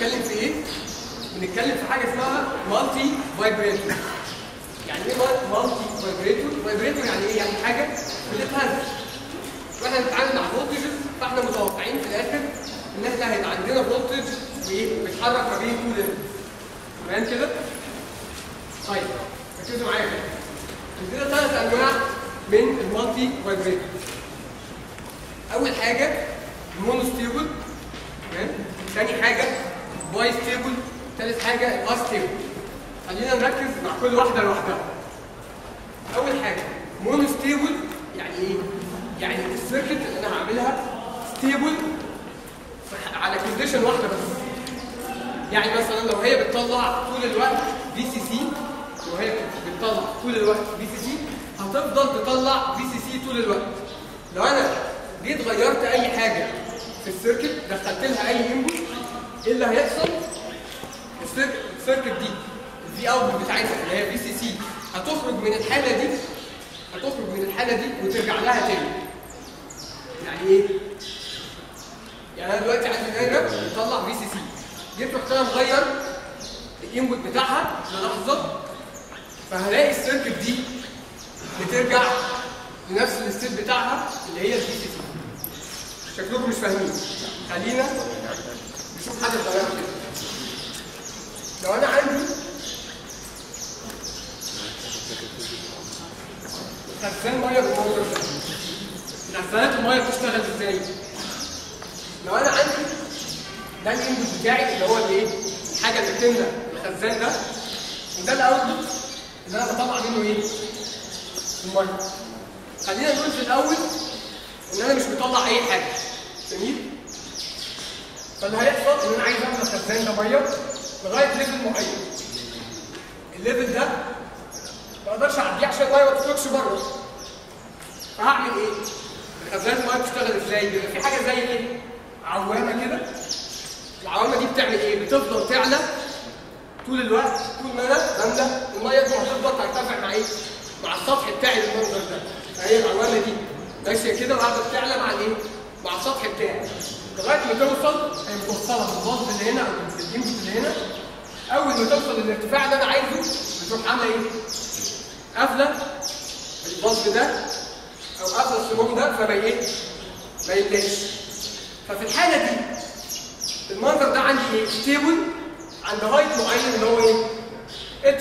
بنتكلم في ايه؟ بنتكلم في حاجه اسمها مالتي فايبريتور يعني ايه مالتي فايبريتور؟ فايبريتور يعني ايه؟ يعني حاجه بتتهز واحنا بنتعامل مع فولتجز فاحنا متوقعين في الاخر ان احنا هيبقى عندنا فولتج وايه؟ بيتحرك ما بين تو ليفل تمام كده؟ طيب ركزوا معايا كده عندنا ثلاث انواع من المالتي فايبريتور اول حاجه المونو ستيبل تمام ثاني حاجه باي ستيبل ثالث حاجه الاس ستيبل خلينا نركز مع كل واحده لوحدها اول حاجه مونو ستيبل يعني ايه يعني السيركت اللي انا هعملها ستيبل على كونديشن واحده بس يعني مثلا لو هي بتطلع طول الوقت في سي سي لو هي بتطلع طول الوقت في سي سي هتفضل تطلع في سي سي طول الوقت لو انا جيت غيرت اي حاجه في السيركت دخلت لها اي انبوت ايه اللي هيحصل السيركت السيركت دي الفي اوت بتاعتها اللي هي في سي سي هتخرج من الحاله دي هتخرج من الحاله دي وترجع لها تاني يعني ايه يعني انا دلوقتي عندي دايره بتطلع في سي سي جيت رحت انا مغير الانبوت بتاعها للحظه فهلاقي السيركت دي بترجع لنفس الستيت بتاعها اللي هي البي سي سي شكلكم مش فاهمين خلينا نشوف حاجه صغيره كده لو انا عندي خزان ميه بالموتور ده خزانات الميه بتشتغل ازاي؟ لو انا عندي ده الانبوت بتاعي اللي هو الايه؟ الحاجه اللي بتملى الخزان ده وده الاوتبوت اللي انا بطلع منه ايه؟ الميه خلينا نقول في الاول ان انا مش مطلع اي حاجه جميل فاللي هيحصل ان انا عايز املى الخزان ده ميه لغايه ليفل معين الليفل ده ما اقدرش اعديه عشان الميه ما تخرجش بره فهعمل ايه؟ الخزان الميه بتشتغل ازاي؟ بيبقى في حاجه زي ايه؟ عوامه كده العوامه دي بتعمل ايه؟ بتفضل تعلى طول الوقت طول ما انا بملى الميه دي هتفضل ترتفع مع ايه؟ مع السطح بتاعي بالمنظر ده فهي العوامه دي ماشيه كده وقاعده بتعلى مع الايه؟ مع السطح بتاعي لغايه ما توصل هي متوصله بالباص اللي هنا او بالانبوت اللي هنا اول ما توصل للارتفاع اللي انا عايزه بتروح عامله ايه؟ قافله الباص ده او قافله السموم ده فما ايه؟ ما يملاش ففي الحاله دي المنظر ده عندي ايه؟ ستيبل عند هايت معين اللي هو ايه؟ اتش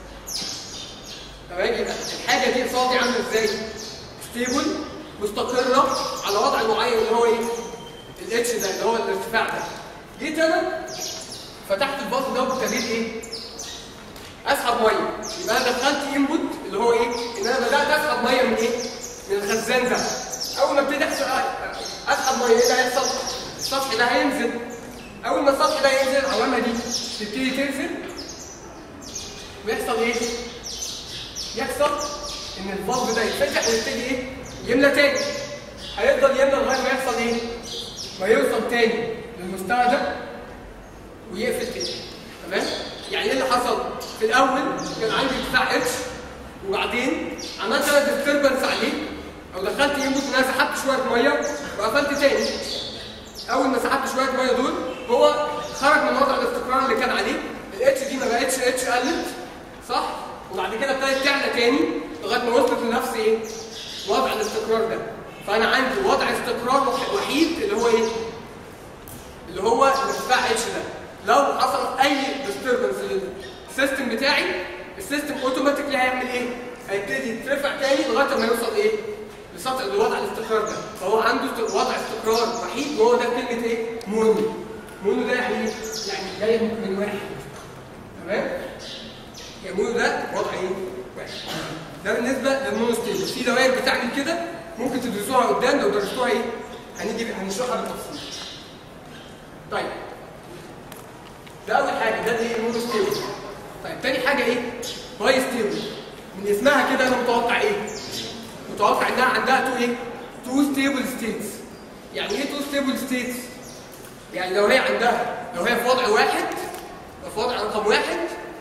تمام يبقى الحاجه دي قصادي عامله ازاي؟ ستيبل مستقره على وضع معين اللي هو ايه؟ الاتش ده اللي هو الارتفاع ده جيت انا فتحت الباص ده وابتديت ايه؟ اسحب ميه يبقى انا دخلت انبوت اللي هو ايه؟ ان انا بدات اسحب ميه من ايه؟ من الخزان ده اول ما ابتدي اسحب ميه ايه اللي هيحصل؟ السطح ده هينزل اول ما السطح ده ينزل العوامه دي تبتدي تنزل ويحصل ايه؟ يحصل ان البلب ده يتفتح ويبتدي ايه؟ يملى تاني هيفضل يملى لغايه ما يحصل ايه؟ ما يوصل تاني للمستوى ده ويقفل تاني تمام؟ يعني ايه اللي حصل؟ في الاول كان عندي ارتفاع اتش وبعدين عملت انا ديستربنس عليه او دخلت انبوت ان انا سحبت شويه ميه وقفلت تاني اول ما سحبت شويه ميه دول هو خرج من وضع الاستقرار اللي كان عليه الاتش دي ما بقتش اتش قلت صح؟ وبعد كده ابتدت تعلى تاني لغايه ما وصلت لنفس ايه؟ وضع الاستقرار ده فانا عندي وضع استقرار وحيد اللي هو ايه؟ اللي هو الارتفاع اتش ده لو حصل اي ديستربنس للسيستم بتاعي السيستم اوتوماتيكلي هيعمل ايه؟ هيبتدي يترفع تاني لغايه ما يوصل ايه؟ لسطح لوضع الاستقرار ده فهو عنده وضع استقرار وحيد وهو ده كلمه ايه؟ مونو مونو ده يعني ايه؟ يعني جاي من واحد تمام؟ يا مونو ده وضع ايه؟ واحد ده بالنسبه للمونو ستيبل في دوائر بتعمل كده ممكن تدرسوها قدام لو درستوها ايه؟ هنيجي هنشرحها بالتفصيل طيب ده اول حاجه ده ايه المونو ستيبل طيب تاني حاجه ايه؟ باي ستيبل من اسمها كده انا متوقع ايه؟ متوقع انها عندها تو ايه؟ تو ستيبل ستيتس يعني ايه تو ستيبل ستيتس؟ يعني لو هي عندها لو هي في وضع واحد لو في وضع رقم واحد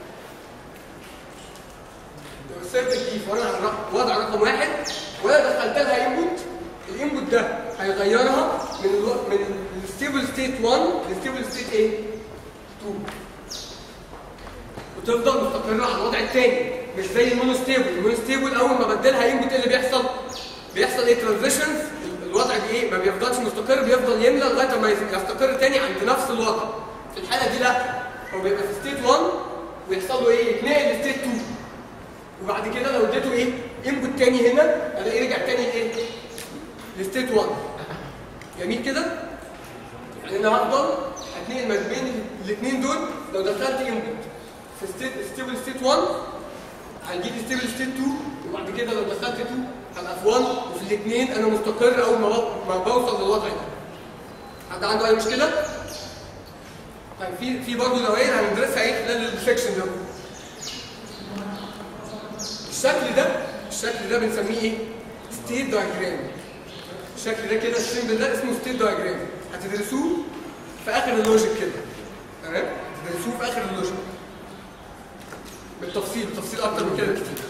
لو السيركت دي في وضع وضع رقم واحد وانا دخلت لها انبوت الانبوت ده هيغيرها من الو... من الستيبل ستيت 1 للستيبل ستيت ايه؟ وتفضل مستقره على الوضع الثاني مش زي المونوستيبل المونوستيبل اول ما بدلها انبوت ايه اللي بيحصل بيحصل ايه ترانزيشنز الوضع بايه ما بيفضلش مستقر بيفضل يملى لغايه ما يستقر تاني عند نفس الوضع في الحاله دي لا هو بيبقى في ستيت 1 ويحصل له ايه يتنقل لستيت 2 وبعد كده لو اديته ايه انبوت تاني هنا الاقيه رجع تاني لايه لستيت 1 جميل كده يعني انا هفضل هتنقل ما بين الاثنين دول لو دخلت انبوت في ستيت ستيبل ستيت 1 هيجي لي ستيبل ستيت 2 وبعد كده لو دخلت 2 هبقى في 1 وفي الاثنين انا مستقر اول ما ما بوصل للوضع ده حد عنده اي مشكله؟ طيب في في برضه دوائر هندرسها ايه خلال السكشن ده الشكل ده الشكل ده بنسميه ايه؟ ستيت دايجرام الشكل ده كده السيمبل ده اسمه ستيت دايجرام هتدرسوه في اخر اللوجيك كده تمام؟ هتدرسوه في اخر اللوجيك بالتفصيل بالتفصيل اكتر من كده كتير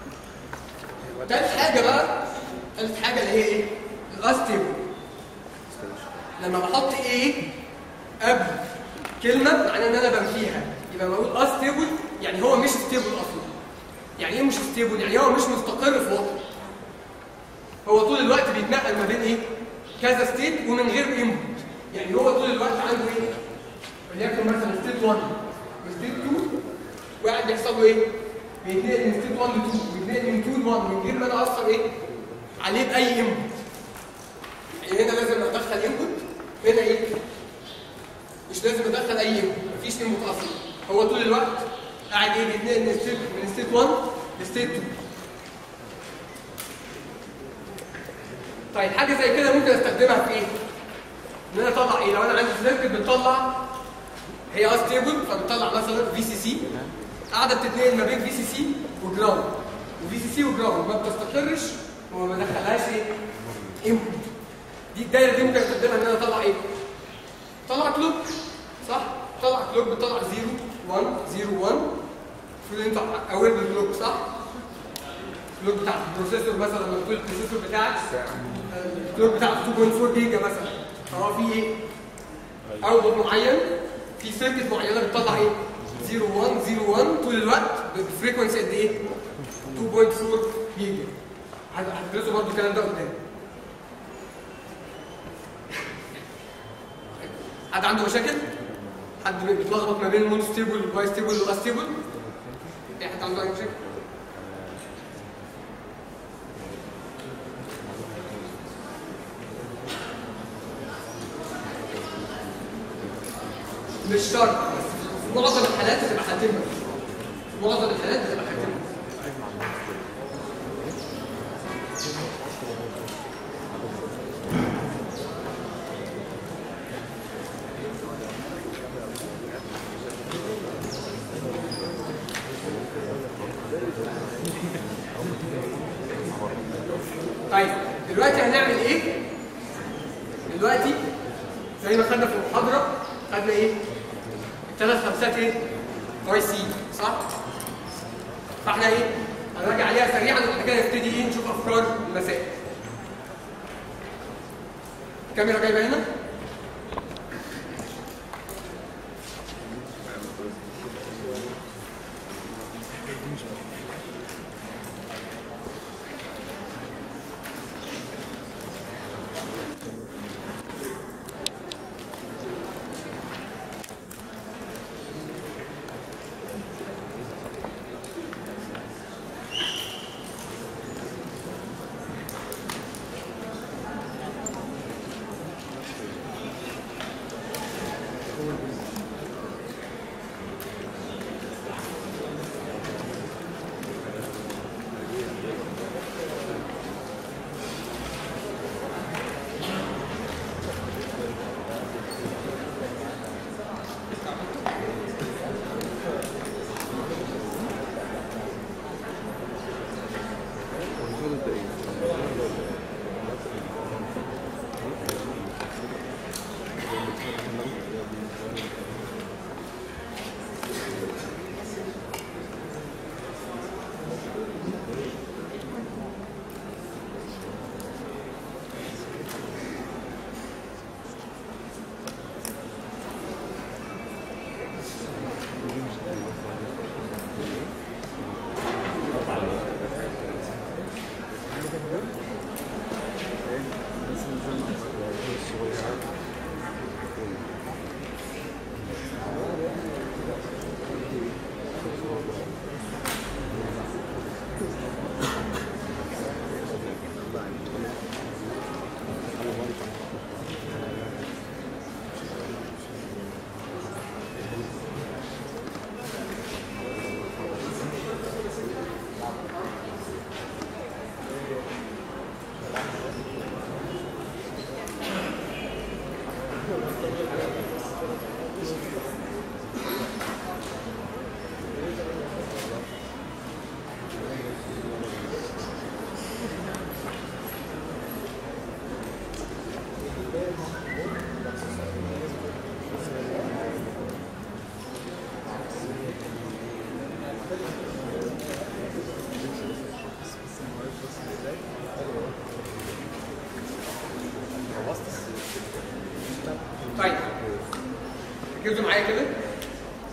تالت حاجه بقى تالت حاجه اللي هي ايه؟ الاستيبل لما بحط ايه قبل كلمه معناه ان انا بنفيها يبقى بقول استيبل يعني هو مش ستيبل اصلا يعني ايه مش ستيبل يعني هو مش مستقر في وضع هو طول الوقت بيتنقل ما بين ايه كذا ستيت ومن غير انبوت يعني هو طول الوقت عنده ايه وليكن مثلا ستيت 1 وستيت 2 وقاعد بيحصل له ايه بيتنقل من ستيت 1 ل 2 بيتنقل من 2 ل 1 من غير ما انا اثر ايه عليه باي انبوت يعني هنا لازم ادخل انبوت هنا ايه مش لازم ادخل اي انبوت مفيش انبوت اصلا هو طول الوقت قاعد ايه بيتنقل من ستيت من ستيت 1 لستيت 2 طيب حاجه زي كده ممكن استخدمها في ايه؟ ان انا اطلع ايه؟ لو انا عندي سيركت بتطلع هي استيبل فبتطلع مثلا في سي سي قاعده بتتنقل ما بين في سي سي وجراوند وفي سي سي وجراوند ما بتستقرش وما بدخلهاش ايه؟ انبوت دي الدايره دي ممكن استخدمها ان انا اطلع ايه؟ طلع كلوك صح؟ طلع كلوك بتطلع 0 1 0 1 المفروض انت اوير بالكلوك صح؟ الكلوك بتاع البروسيسور مثلا لما تقول البروسيسور بتاعك الكلوك بتاعك 2.4 جيجا مثلا فهو في ايه؟ اوتبوت معين في سيركت معينه بتطلع ايه؟ 0 1 0 1 طول الوقت بفريكونسي قد ايه؟ 2.4 جيجا هتدرسوا برضه الكلام ده قدام حد عنده مشاكل؟ حد بيتلخبط ما بين المون ستيبل والباي ستيبل والاستيبل؟ ايه حد عنده اي مشاكل؟ مش شرط بس في معظم الحالات بتبقى حاتمه في معظم الحالات بتبقى حاتمه طيب دلوقتي هنعمل ايه؟ دلوقتي زي ما خدنا في المحاضره خدنا ايه؟ الثلاث خمسات ايه؟ اي سي صح؟ فاحنا ايه؟ هنراجع عليها سريعا وبعد كده نبتدي ايه نشوف افكار المسائل. الكاميرا جايبه هنا؟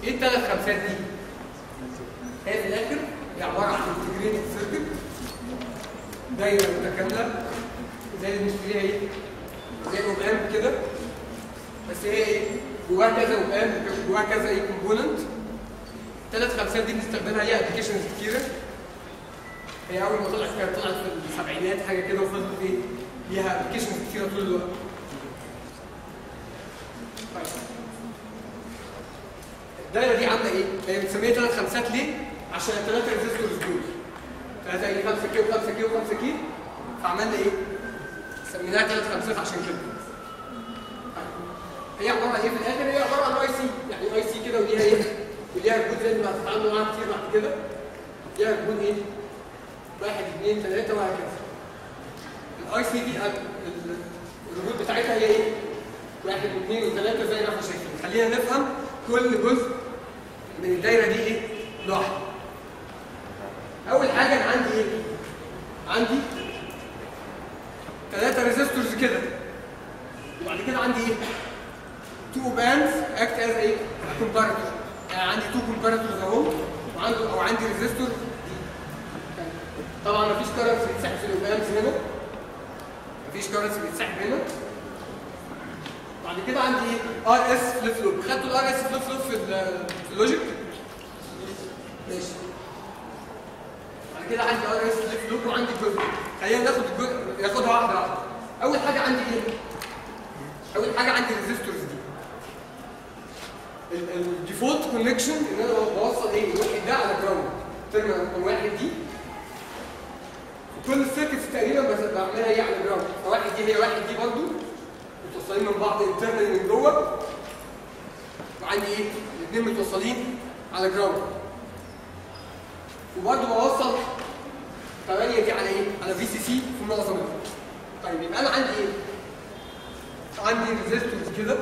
ايه الثلاث خمسات دي؟ هي في الاخر هي عباره عن انتجريتد سيركت دايره متكامله زي اللي بنشتريها ايه؟ زي اوبام كده بس هي ايه؟ جواها كذا اوبام جواها كذا ايه كومبوننت ثلاث خمسات دي بنستخدمها ليها ابلكيشنز كتيره هي اول ما طلعت كانت طلعت في السبعينات حاجه كده وفضلت ايه؟ ليها ابلكيشنز كتيره طول الوقت. طيب. الدايره دي عامله ايه؟ هي بنسميها ثلاث خمسات ليه؟ عشان الثلاثه ريزيستورز دول. ثلاثه ايه 5 كيلو 5 كيلو 5 كيلو فعملنا ايه؟ سميناها ثلاث خمسات عشان كده. طيب. هي عباره عن ايه في الاخر؟ هي عباره عن اي سي يعني اي سي كده وليها ايه؟ وليها كود زي ما هتتعاملوا معاها كتير بعد كده. ليها كود ايه؟ واحد اثنين ثلاثه وهكذا. الاي سي دي الريبوت بتاعتها هي ايه؟ واحد واثنين وثلاثه زي ما احنا شايفين. خلينا نفهم كل جزء من الدايره دي ايه؟ لوحده. اول حاجه انا عندي ايه؟ عندي ثلاثه ريزيستورز كده. وبعد كده عندي ايه؟ تو باندز اكت از ايه؟ كومبارتور. يعني عندي تو كومبارتورز اهو وعنده او عندي ريزيستور طبعا مفيش كرنس بيتسحب في الاوبامز هنا مفيش كرنس بيتسحب هنا بعد كده عندي ايه ار اس فليب فلوب خدتوا الار اس فليب فلوب في ال- في اللوجيك ماشي بعد كده عندي ار اس فليب فلوب وعندي جزء خلينا ناخد الجزء ناخدها واحده واحده اول حاجه عندي ايه اول حاجه عندي الريزيستورز دي الديفولت كونكشن ان انا بوصل ايه الواحد ده على جراوند ترمينال رقم واحد دي كل السيركتس تقريبا بس بعملها ايه على جراوند فواحد دي هي واحد دي برضو متوصلين من بعض انترنال من جوه وعندي ايه الاثنين متوصلين على جراوند وبرضو بوصل 8 دي على ايه على في سي سي في معظم الوقت طيب يبقى انا عندي ايه عندي ريزيستورز كده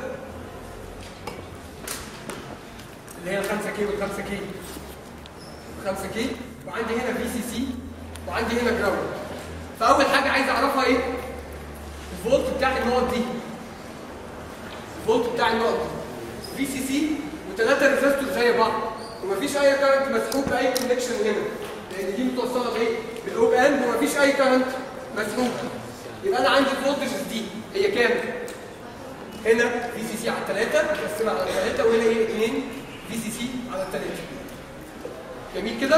اللي هي 5 كيلو 5 كيلو 5 كيلو وعندي هنا في سي سي وعندي هنا جراوند فاول حاجه عايز اعرفها ايه الفولت بتاع النقط دي الفولت بتاع النقط دي في سي سي وثلاثه ريزيستور زي بعض ومفيش اي كارنت مسحوب باي كونكشن هنا لان دي متوصله بايه بالاوب اند ومفيش اي كارنت مسحوب يبقى انا عندي الفولتجز دي هي كام هنا في سي سي على الثلاثه مقسمه على الثلاثه وهنا ايه اثنين في سي سي على الثلاثه جميل كده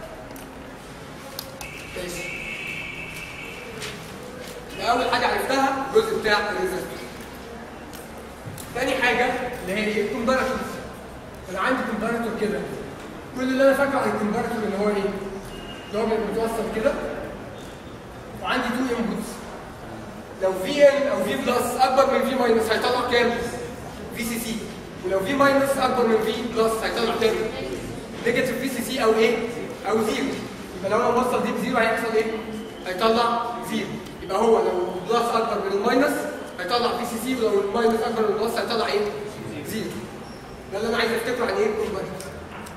ماشي ده اول حاجه عرفتها الجزء بتاع الريزستور تاني حاجه اللي هي ايه الكومباراتورز انا عندي كومباراتور كده كل اللي انا فاكره عن الكومباراتور ان هو ايه اللي هو بيبقى متوصل كده وعندي تو انبوتس لو في ان او في بلس اكبر من في ماينس هيطلع كام في سي سي ولو في ماينس اكبر من في بلس هيطلع كام نيجاتيف في سي سي او ايه او زيرو يبقى لو انا موصل دي بزيرو هيحصل ايه هيطلع زيرو يبقى هو لو البلس اكبر من الماينس هيطلع في سي سي ولو الماينس اكبر من البلس هيطلع ايه زيرو ده اللي انا عايز افتكره عن ايه الكونفرجن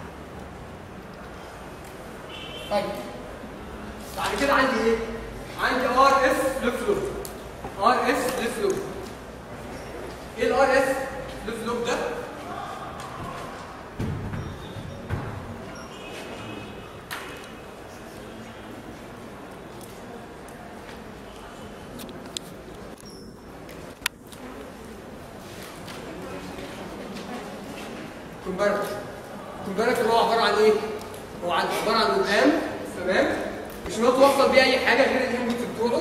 طيب بعد كده عندي ايه عندي ار اس فليب فلوب ار اس فليب فلوب ايه الار اس فليب فلوب ده كونفرتر كونفرتر هو عباره عن ايه؟ هو عن عباره عن مقام تمام مش متوصل بيه اي حاجه غير الانبوت بتوعه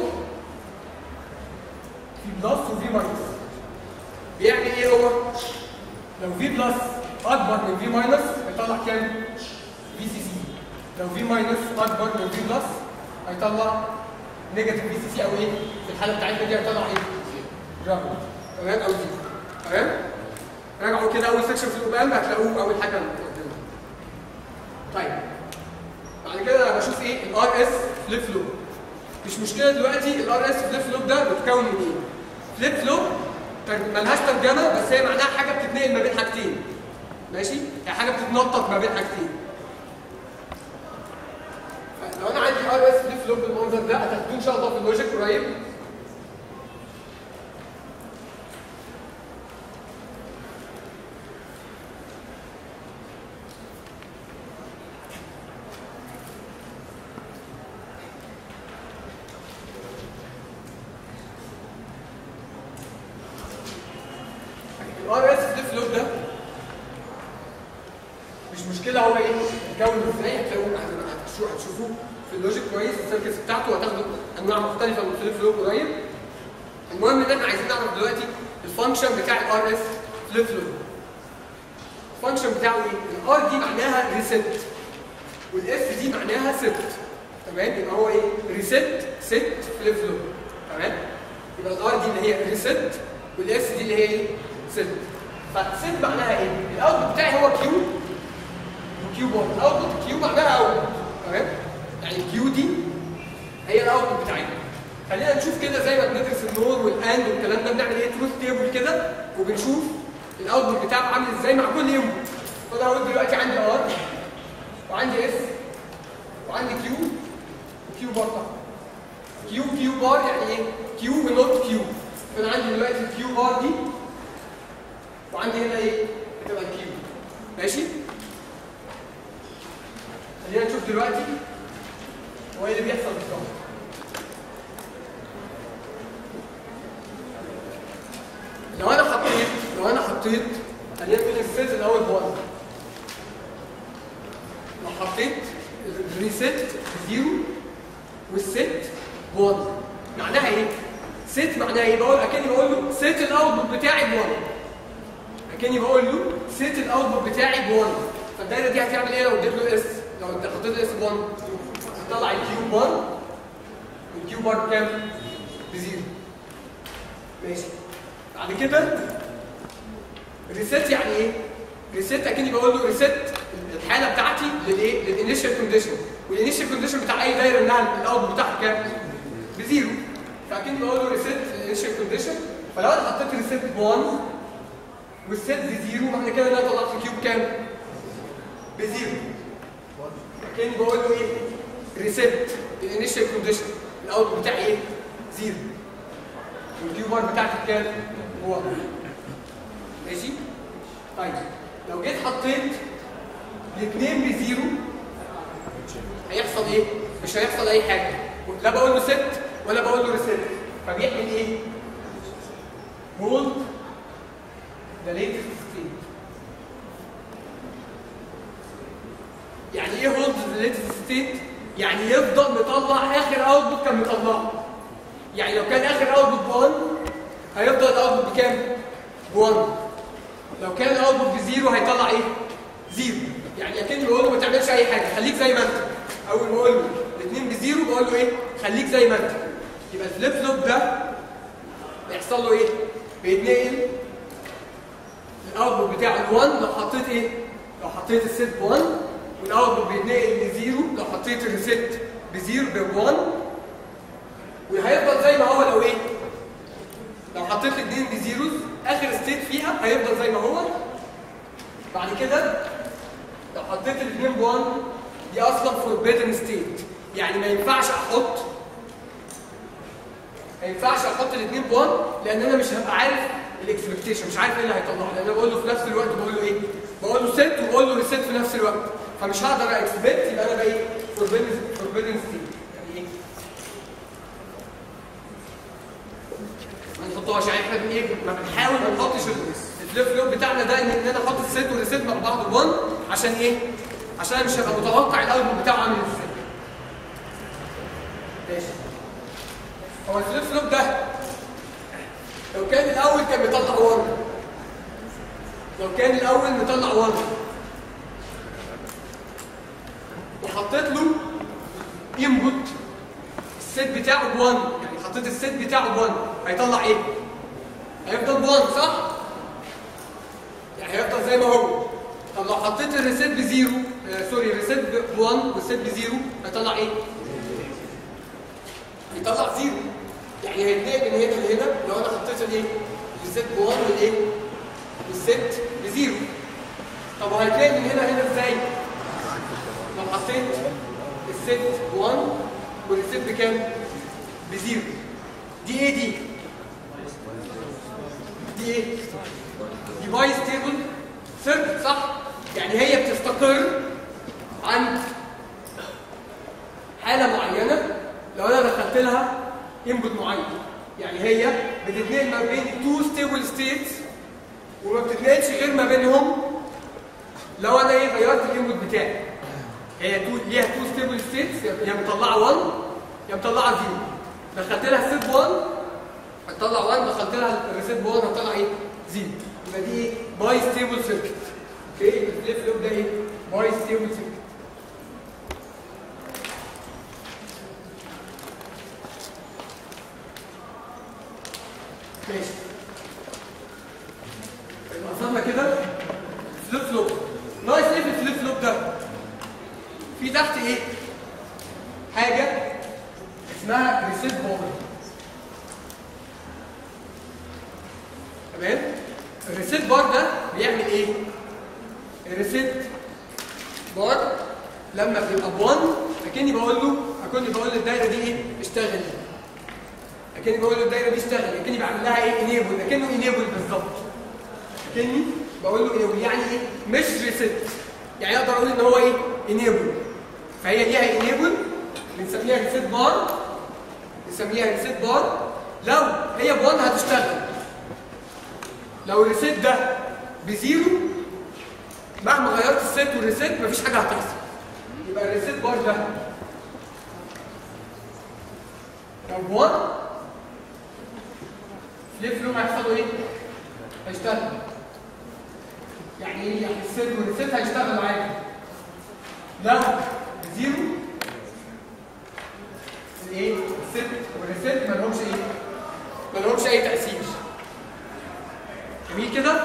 في بلس وفي ماينس بيعمل ايه هو؟ لو في بلس اكبر من في ماينس هيطلع كام؟ في سي سي لو في ماينس اكبر من في بلس هيطلع نيجاتيف في سي سي او ايه؟ في الحاله بتاعتنا دي هيطلع ايه؟ جرافيك تمام او زيرو تمام؟ راجعوا كده اول سكشن في الاوبام هتلاقوه اول حاجه قدامكم. طيب بعد كده انا بشوف ايه الار اس فليب فلوب مش مشكله دلوقتي الار اس فليب فلوب ده بيتكون من ايه فليب فلوب تر- ملهاش ترجمه بس هي معناها حاجه بتتنقل ما بين حاجتين ماشي هي حاجه بتتنطط ما بين حاجتين لو انا عندي ار اس فليب فلوب بالمنظر ده هتاخدوه ان شاء الله في اللوجيك قريب مش مشكله هو ايه اتكون ازاي هتلاقوه هتشوفوه هتشوفوه في اللوجيك كويس السيركتس بتاعته وهتاخدوا انواع مختلفه من الفليب فلوب قريب المهم ان احنا عايزين نعرف دلوقتي الفانكشن بتاع الار اس فليب فلوب الفانكشن بتاعه ايه؟ الار دي معناها ريست والاف دي معناها ست تمام يبقى هو ايه؟ ريست ست فليب فلوب تمام؟ يبقى الار دي اللي هي ريست والاس دي اللي هي ايه؟ ست فست معناها ايه؟ الاوتبوت بتاعي هو كيو وكيو بار الاوتبوت كيو معناها اوتبوت تمام؟ يعني كيو دي هي الاوتبوت بتاعتنا خلينا نشوف كده زي ما بندرس النور والاند والكلام ده بنعمل ايه تروث تيبل كده وبنشوف الاوتبوت بتاعه عامل ازاي مع كل يوم فانا هقول دلوقتي عندي ار وعندي اس وعندي كيو وكيو بار طبعا كيو كيو بار يعني ايه كيو ونوت كيو فانا عندي دلوقتي الكيو بار دي وعندي هنا ايه بتبقى الكيو ماشي خلينا نشوف دلوقتي هو ايه اللي بيحصل بالظبط لو انا حطيت لو انا حطيت خلينا نقول السيت الاول بوان لو حطيت الريست بزيرو والست بوان معناها ايه؟ ست معناها ايه؟ بقول اكني بقول له ست الاوتبوت بتاعي بوان اكني بقول له ست الاوتبوت بتاعي بوان فالدايره دي هتعمل ايه لو اديت له اس؟ لو انت حطيت له اس بوان هتطلع الكيو بار والكيو بار بكام؟ بزيرو ماشي بعد كده ريست يعني ايه؟ ريست اكني بقول له ريست الحاله بتاعتي للايه؟ للانيشال كونديشن والانيشال كونديشن بتاع اي دايره انها الاوتبوت بتاعها كام؟ بزيرو فاكني بقول له ريست الانيشال كونديشن فلو انا حطيت ريست ب 1 والست بزيرو معنى كده ان انا طلعت الكيوب كام؟ بزيرو اكني بقول له ايه؟ ريست الانيشال كونديشن الاوتبوت بتاعي ايه؟ زيرو والكيو بار بتاعتي بكام؟ هو ماشي؟ طيب لو جيت حطيت الاثنين بزيرو هيحصل ايه؟ مش هيحصل اي حاجه لا بقول له ست ولا بقول له ريست فبيعمل ايه؟ هولد ذا ليتست ستيت يعني ايه هولد ذا ليتست ستيت؟ يعني يفضل مطلع اخر اوتبوت كان مطلعه يعني لو كان اخر اوتبوت ب 1 هيفضل الاوتبوت بكام؟ ب 1 لو كان الاوتبوت بزيرو هيطلع ايه؟ زيرو يعني اكني بقول له ما تعملش اي حاجه خليك زي ما انت اول ما اقول له الاثنين بزيرو بقول له ايه؟ خليك زي ما انت يبقى الفليب فلوب ده بيحصل له ايه؟ بيتنقل الاوتبوت بتاع ال 1 لو حطيت ايه؟ لو حطيت الست ب 1 والاوتبوت بيتنقل لزيرو لو حطيت الريست بزيرو ب 1 وهيفضل زي ما هو لو ايه؟ لو حطيت الاثنين بزيروز اخر ستيت فيها هيفضل زي ما هو بعد كده لو حطيت الاثنين ب 1 دي اصلا فوربيدن ستيت يعني ما ينفعش احط ما ينفعش احط الاثنين ب 1 لان انا مش هبقى عارف الاكسبكتيشن مش عارف ايه اللي هيطلعه لان انا بقول له في نفس الوقت بقول له ايه؟ بقول له ست وبقول له ريست في نفس الوقت فمش هقدر اكسبكت يبقى انا بقى ايه؟ فوربيدن فوربيدن ستيت يعني ايه؟ ما نحطهاش يعني احنا ايه ما بنحاول ما نحطش الفليب فلوب بتاعنا ده ان انا احط الست والريست مع بعض بون عشان ايه؟ عشان مش هبقى متوقع الاوتبوت بتاعه عامل ازاي. ماشي. هو الفليب فلوب ده لو كان الاول كان بيطلع 1 لو كان الاول مطلع 1 وحطيت له انبوت الست بتاعه ب 1 يعني حطيت الست بتاعه ب 1 هيطلع ايه؟ هيفضل ب 1 صح؟ يعني هيفضل زي ما هو طب لو حطيت الريسيت بزيرو آه سوري الريسيت ب 1 والست بزيرو هيطلع ايه؟ هيطلع زيرو يعني هيتنقل من هنا لهنا لو انا حطيت الايه؟ الريسيت ب 1 والايه؟ والست بزيرو طب وهيتنقل من هنا هنا ازاي؟ لو حطيت الست ب 1 والريسيت بكام؟ بزيرو دي ايه دي؟ دي ايه؟ دي باي ستيبل سيركت صح؟ يعني هي بتستقر عند حالة معينة لو انا دخلت لها انبوت معين يعني هي بتتنقل ما بين تو ستيبل ستيتس وما بتتنقلش غير ما بينهم لو انا ايه غيرت الانبوت بتاعي هي تو ليها تو ستيبل ستيتس يا مطلعه 1 يا مطلعه 0 دخلت لها ستيب 1 هتطلع 1 دخلت لها الريسيت 1 هتطلع ايه 0 يبقى دي ايه باي ستيبل سيركت اوكي الفليب فلوب ده ايه باي ستيبل سيركت ماشي يبقى وصلنا كده فليب فلوب ناقص ايه في الفليب فلوب ده في تحت ايه حاجه اسمها ريسيت بار تمام الريسيت بار ده بيعمل ايه الريسيت بار لما بيبقى ب1 اكني بقول له اكني بقول للدايره دي ايه اشتغلي اكني بقول له الدايره دي اشتغلي اكني بعمل لها ايه انيبل اكنه انيبل بالظبط اكني بقول له انيبل يعني ايه مش ريسيت يعني اقدر اقول ان هو ايه انيبل فهي ليها انيبل بنسميها ريسيت بار بنسميها ريسيت بار لو هي ب1 هتشتغل لو الريسيت ده بزيرو مهما غيرت الست والريسيت مفيش حاجه هتحصل يبقى الريسيت بار ده لو ب1 فليب فلوب هيحصل له ايه؟ هيشتغل يعني ايه؟ يعني الست والريسيت هيشتغلوا عادي لو بزيرو الايه؟ الست والريسيت ما لهمش ايه؟ ما لهمش اي تأثير جميل كده؟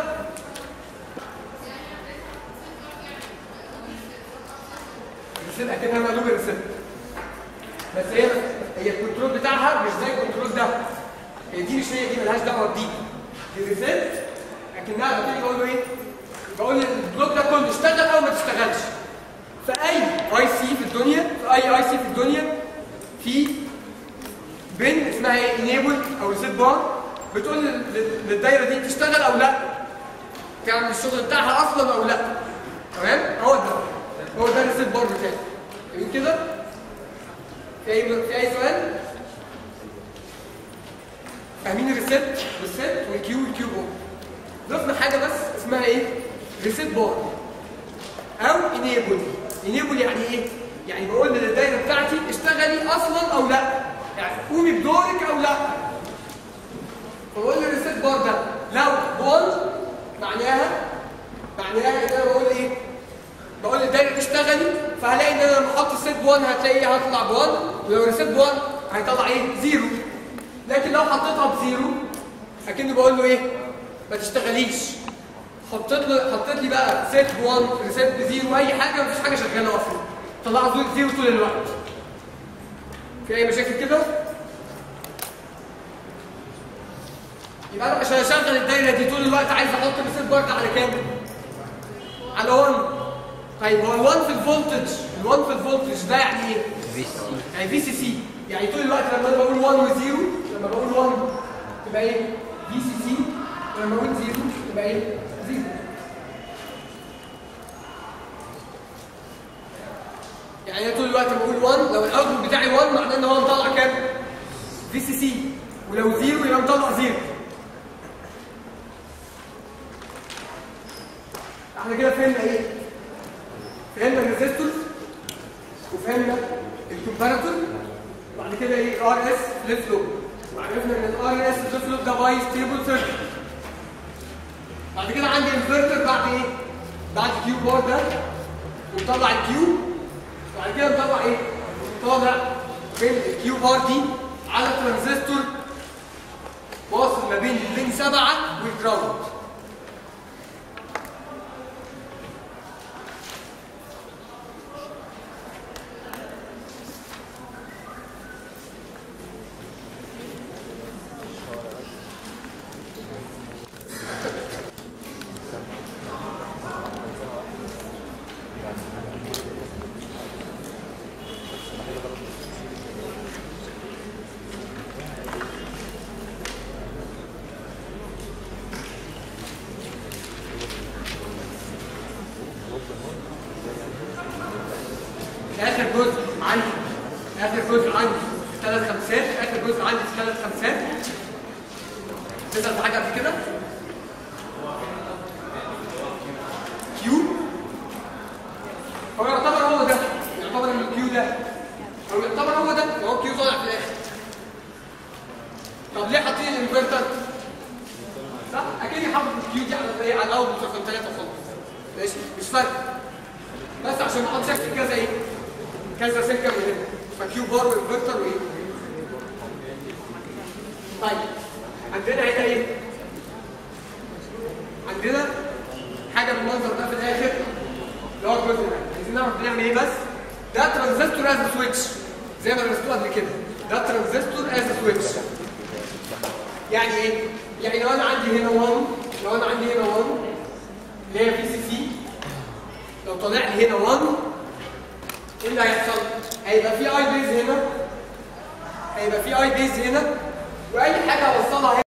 الريسيت اكنها مقلوب الريسيت بس هي هي الكنترول بتاعها مش زي الكنترول ده هي دي مش هي دي ملهاش دعوه بدي دي ريسيت اكنها بتيجي بقول له ايه؟ بقول البلوك ده كله اشتغل او ما تشتغلش في اي اي سي في الدنيا في اي اي سي في الدنيا في بن اسمها ايه انيبل او ريسيت بار بتقول لل- للدايره دي تشتغل او لا تعمل الشغل بتاعها اصلا او لا تمام هو ده هو ده الريسيت بار بتاعي جميل كده في اي في اي سؤال فاهمين الريسيت والسيت والكيو والكيو بار ضفنا حاجه بس اسمها ايه ريسيت بار او انيبل انيبل يعني ايه يعني بقول للدايره بتاعتي اشتغلي اصلا او لا يعني قومي بدورك او لا فبقول الريسيت بار ده لو بون معناها معناها ان انا بقول ايه بقول للدايره تشتغلي فهلاقي ان انا لما احط السيت 1 هتلاقيه هيطلع ب 1 ولو ريسيت 1 هيطلع ايه زيرو لكن لو حطيتها بزيرو اكني بقول له ايه ما تشتغليش حطيت له حطيت لي بقى سيت 1 ريسيت بزيرو اي حاجه مفيش حاجه شغاله اصلا طلع زيرو زيرو طول الوقت في اي مشاكل كده يبقى انا عشان اشغل الدايره دي طول الوقت عايز احط الريسيت بارد على كام على 1 طيب هو ال1 في الفولتج ال1 في الفولتج ده يعني ايه في سي يعني في سي سي يعني طول الوقت لما انا بقول 1 و0 لما بقول 1 تبقى ايه في سي سي ولما اقول 0 تبقى ايه 0 يعني انا طول الوقت بقول 1 لو الاوتبوت بتاعي 1 معناه ان هو مطلع كام في سي سي ولو 0 يبقى مطلع 0 احنا كده فهمنا ايه فهمنا الريزيستورز وفهمنا الكومباراتور وبعد كده ايه ار اس فليب فلوب وعرفنا ان الار اس فليب فلوب ده باي ستيبل سيركت بعد كده عندي انفرتر بعد ايه بعد كيو بار ده ومطلع الكيو وبعد كده مطلع ايه طالع بين الكيو بار دي على ترانزستور واصل ما بين البين 7 والجراوند اخر جزء عندي اخر جزء عندي في ثلاث خمسات اخر جزء عندي في ثلاث خمسات تسال في حاجه قبل كده كيو رقم ثلاثه وخلاص ماشي مش فارقه بس عشان احط شكل كذا ايه كذا سلكه من هنا فكيو بار وانفرتر وايه طيب عندنا هنا ايه عندنا حاجه بالمنظر ده في الاخر اللي هو الجزء ده عايزين نعرف بنعمل ايه بس ده ترانزستور از سويتش زي ما درستوه قبل كده ده ترانزستور از سويتش يعني ايه يعني لو انا عندي هنا 1 لو انا عندي هنا 1 اللي هي في سي سي لو طلع لي هنا 1 ايه اللي هيحصل هيبقى في اي بيز هنا هيبقى في اي بيز هنا واي حاجه اوصلها هنا